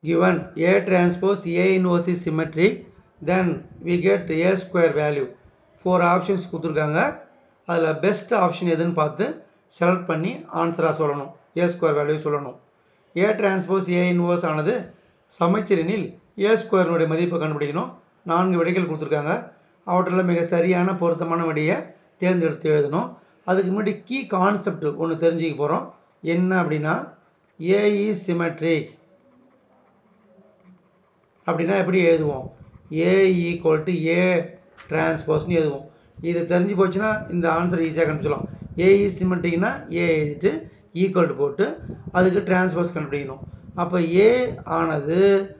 given A transpose A inverse is symmetric then we get A square value four options கொடுத்துருக்காங்க அதில் best option எதுன்னு பார்த்து select பண்ணி ஆன்சராக சொல்லணும் ஏ ஸ்கொயர் வேல்யூ சொல்லணும் ஏ டிரான்ஸ்போஸ் ஏ இன்வர்ஸ் ஆனது சமச்சீரெனில் ஏ ஸ்கொயரினுடைய மதிப்பை கண்டுபிடிக்கணும் நான்கு விடைகள் கொடுத்துருக்காங்க அவற்றில் மிக சரியான பொருத்தமான விடையை தேர்ந்தெடுத்து எழுதணும் அதுக்கு முன்னாடி கீ கான்செப்ட் ஒன்று தெரிஞ்சுக்க போகிறோம் என்ன அப்படின்னா ஏ இஸ் சிமெட்ரிக் அப்படின்னா எப்படி எழுதுவோம் ஏ ஈக்குவல் டு ஏ டிரான்ஸ்போஸ்னு எழுதுவோம் இது தெரிஞ்சு போச்சுன்னா இந்த ஆன்சர் ஈஸியாக கண்டுபிடிச்சலாம் ஏ இஸ் சிமெட்ரிக்னா ஏ எழுதிட்டு ஈக்குவல் டு போட்டு அதுக்கு டிரான்ஸ்போஸ் கண்டுபிடிக்கணும் அப்போ ஏ ஆனது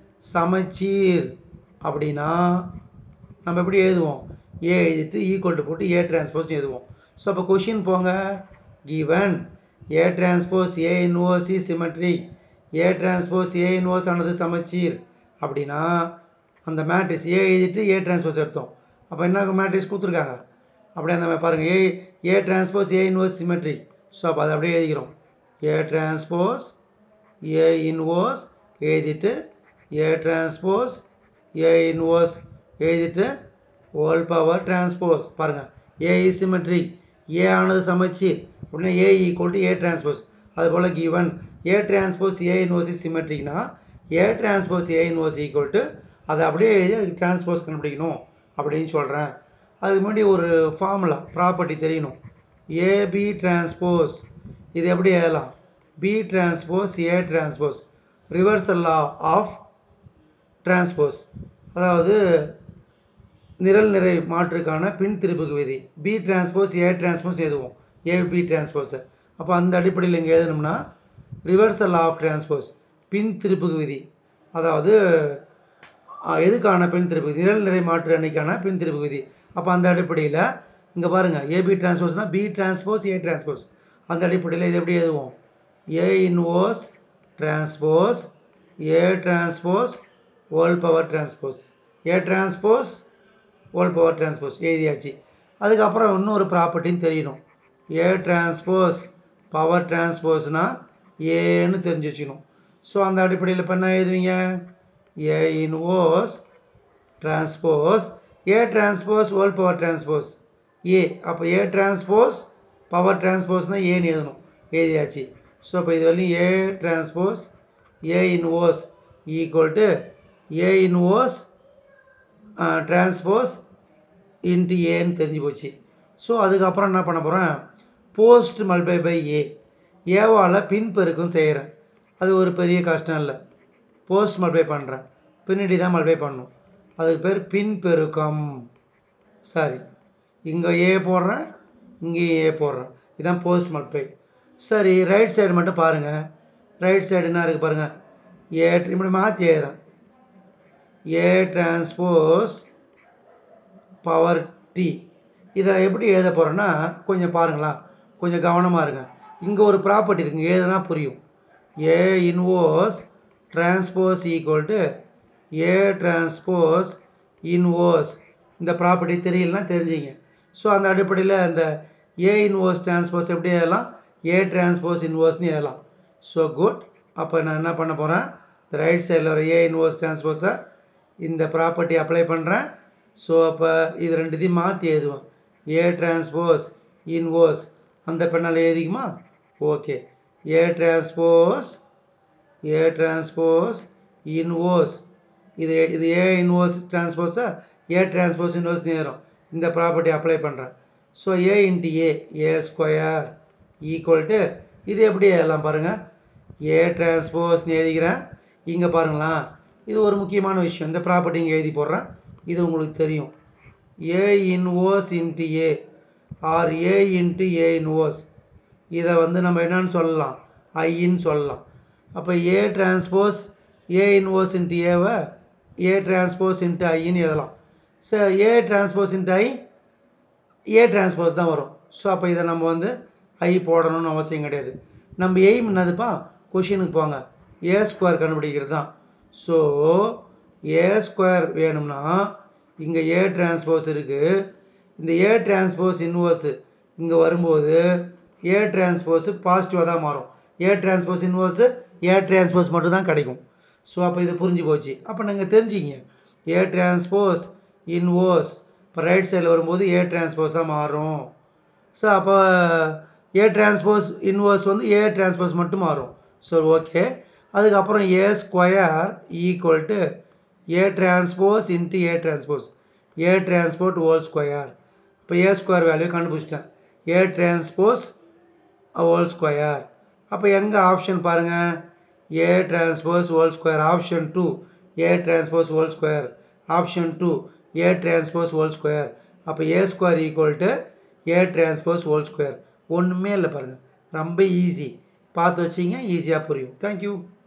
சமச்சீர் அப்படின்னா நம்ம எப்படி எழுதுவோம் ஏ எழுதிட்டு ஈக்குவல் டு போட்டு ஏ டிரான்ஸ்போஸ்னு எழுதுவோம் ஸோ அப்போ கொஷின் போங்க given A transpose A inverse is symmetric A transpose A inverse ஆனது சமச்சீர் அப்படின்னா அந்த மேட்ரிக்ஸ் ஏ எழுதிட்டு ஏ டிரான்ஸ்போஸ் எடுத்தோம் அப்போ என்ன மேட்ரிக்ஸ் கொடுத்துருக்காங்க அப்படியே அந்த பாருங்கள் A A transpose A inverse symmetric so அப்போ அதை அப்படியே எழுதிக்கிறோம் ஏ டிரான்ஸ்போஸ் ஏ இன்வர்ஸ் எழுதிட்டு ஏ டிரான்ஸ்போஸ் ஏ இன்வர்ஸ் எழுதிட்டு ஹோல் பவர் டிரான்ஸ்போஸ் பாருங்கள் ஏ இஸ் சிமெட்ரிக் ஏ ஆனது சமச்சீர் அப்படின்னா A equal to A transpose அதுபோல் given A transpose A inverse is சிமெட்ரிக்னா A transpose A inverse equal to அதை அப்படியே எழுதி அதுக்கு டிரான்ஸ்போஸ் கண்டுபிடிக்கணும் அப்படின்னு சொல்கிறேன் அதுக்கு முன்னாடி ஒரு ஃபார்முலா ப்ராப்பர்ட்டி தெரியணும் ஏபி டிரான்ஸ்போஸ் இது எப்படி எழுதலாம் B transpose A transpose reversal law of transpose அதாவது நிரல் நிறை மாற்றுக்கான பின் திருப்புக்கு விதி பி டிரான்ஸ்போஸ் ஏ டிரான்ஸ்போஸ் எழுதுவோம் ஏ பி டிரான்ஸ்போஸை அப்போ அந்த அடிப்படையில் இங்கே எழுதணும்னா ரிவர்சல் ஆஃப் டிரான்ஸ்போஸ் பின் திருப்புக்கு விதி அதாவது எதுக்கான பின் திருப்பு நிரல் நிறை மாற்று அன்னைக்கான பின் திருப்பு விதி அப்போ அந்த அடிப்படையில் இங்கே பாருங்கள் ஏபி டிரான்ஸ்போஸ்னால் பி டிரான்ஸ்போஸ் ஏ டிரான்ஸ்போஸ் அந்த அடிப்படையில் இது எப்படி எழுதுவோம் A inverse transpose A transpose whole power transpose A transpose whole power transpose எழுதியாச்சு அதுக்கப்புறம் இன்னொரு ப்ராப்பர்ட்டின்னு தெரியணும் ஏ டிரான்ஸ்போஸ் பவர் டிரான்ஸ்போஸ்னால் ஏன்னு தெரிஞ்சு வச்சுக்கணும் ஸோ அந்த அடிப்படையில் இப்போ என்ன எழுதுவீங்க A inverse transpose A transpose whole power transpose A அப்போ ஏ டிரான்ஸ்போஸ் பவர் டிரான்ஸ்போஸ்னால் ஏன்னு எழுதணும் எழுதியாச்சு ஸோ இப்போ இது வரையும் A transpose A inverse equal to A inverse transpose into ஏன்னு தெரிஞ்சு போச்சு ஸோ அதுக்கப்புறம் என்ன பண்ண போகிறேன் போஸ்ட் மல்பை பை ஏ ஏவால் பின் பெருக்கும் செய்கிறேன் அது ஒரு பெரிய கஷ்டம் இல்லை போஸ்ட் மல்பை பண்ணுறேன் பின்னாடி தான் மல்பை பண்ணணும் அதுக்கு பேர் பின் பெருக்கம் சாரி இங்கே ஏ போடுறேன் இங்கேயும் ஏ போடுறேன் இதுதான் போஸ்ட் மல்பை சரி ரைட் சைடு மட்டும் பாருங்கள் ரைட் சைடு என்ன இருக்குது பாருங்கள் ஏ இப்படி மாற்றி எழுதுறேன் ஏ டிரான்ஸ்போஸ் பவர் டி இதை எப்படி எழுத போகிறேன்னா கொஞ்சம் பாருங்களா கொஞ்சம் கவனமாக இருங்க இங்கே ஒரு ப்ராப்பர்ட்டி இருக்குங்க எழுதுனா புரியும் A inverse transpose equal to A transpose inverse இந்த ப்ராப்பர்ட்டி தெரியலனா தெரிஞ்சிங்க ஸோ அந்த அடிப்படையில் அந்த ஏ இன்வோஸ் டிரான்ஸ்போஸ் எப்படி எழுதலாம் ஏ டிரான்ஸ்போஸ் இன்வோஸ்னு எழுதலாம் ஸோ குட் அப்போ நான் என்ன பண்ண போகிறேன் இந்த ரைட் சைடில் வர ஏ இன்வோஸ் டிரான்ஸ்போஸை இந்த ப்ராப்பர்ட்டி அப்ளை பண்ணுறேன் ஸோ அப்போ இது ரெண்டுத்தையும் மாற்றி எழுதுவேன் ஏ டிரான்ஸ்போஸ் இன்வோஸ் அந்த பெண்ணால் எழுதிக்குமா okay A transpose A transpose inverse இது இது ஏ இன்வோஸ் டிரான்ஸ்போஸா ஏ டிரான்ஸ்போஸ் இன்வோஸ் நேரம் இந்த ப்ராப்பர்ட்டி அப்ளை பண்ணுறேன் so A into A A square equal to இது எப்படி எழுதலாம் பாருங்கள் ஏ டிரான்ஸ்போஸ்னு எழுதிக்கிறேன் இங்கே பாருங்களா இது ஒரு முக்கியமான விஷயம் இந்த ப்ராப்பர்ட்டி இங்கே எழுதி போடுறேன் இது உங்களுக்கு தெரியும் A inverse into A or A into A inverse இதை வந்து நம்ம என்னன்னு சொல்லலாம் ஐன்னு சொல்லலாம் அப்போ A transpose A inverse into ஏவை ஏ டிரான்ஸ்போஸ் இன்ட்டு ஐன்னு எழுதலாம் so A transpose into I A transpose தான் வரும் ஸோ அப்போ இதை நம்ம வந்து ஐ போடணும்னு அவசியம் கிடையாது நம்ம எய்ம் என்னதுப்பா கொஷினுக்கு போங்க ஏ ஸ்கொயர் கண்டுபிடிக்கிறது தான் ஸோ ஏ ஸ்கொயர் வேணும்னா இங்கே ஏ டிரான்ஸ்போஸ் இருக்குது இந்த ஏ டிரான்ஸ்போஸ் இன்வர்ஸு இங்கே வரும்போது ஏ டிரான்ஸ்போஸு பாசிட்டிவாக தான் மாறும் A transpose inverse A transpose மட்டும் தான் கிடைக்கும் ஸோ அப்போ இது புரிஞ்சு போச்சு அப்போ நீங்கள் தெரிஞ்சுக்கிங்க ஏ டிரான்ஸ்போஸ் இன்வோஸ் இப்போ ரைட் சைடில் வரும்போது ஏ டிரான்ஸ்போஸாக மாறும் ஸோ அப்போ ஏ டிரான்ஸ்போஸ் இன்வர்ஸ் வந்து ஏ டிரான்ஸ்போஸ் மட்டும் மாறும் ஸோ ஓகே அதுக்கப்புறம் A square equal to A transpose into A transpose A transpose whole square இப்போ ஏ ஸ்கொயர் வேல்யூ கண்டுபிடிச்சிட்டேன் ஏ டிரான்ஸ்போஸ் ஹோல் ஸ்கொயர் அப்போ எங்கே ஆப்ஷன் பாருங்கள் A transpose whole square option two A transpose whole square option two A transpose whole square அப்போ A square equal to A transpose whole square ஒன்றுமே இல்லை பாருங்கள் ரொம்ப easy பார்த்து வச்சிங்க ஈஸியாக புரியும் தேங்க்யூ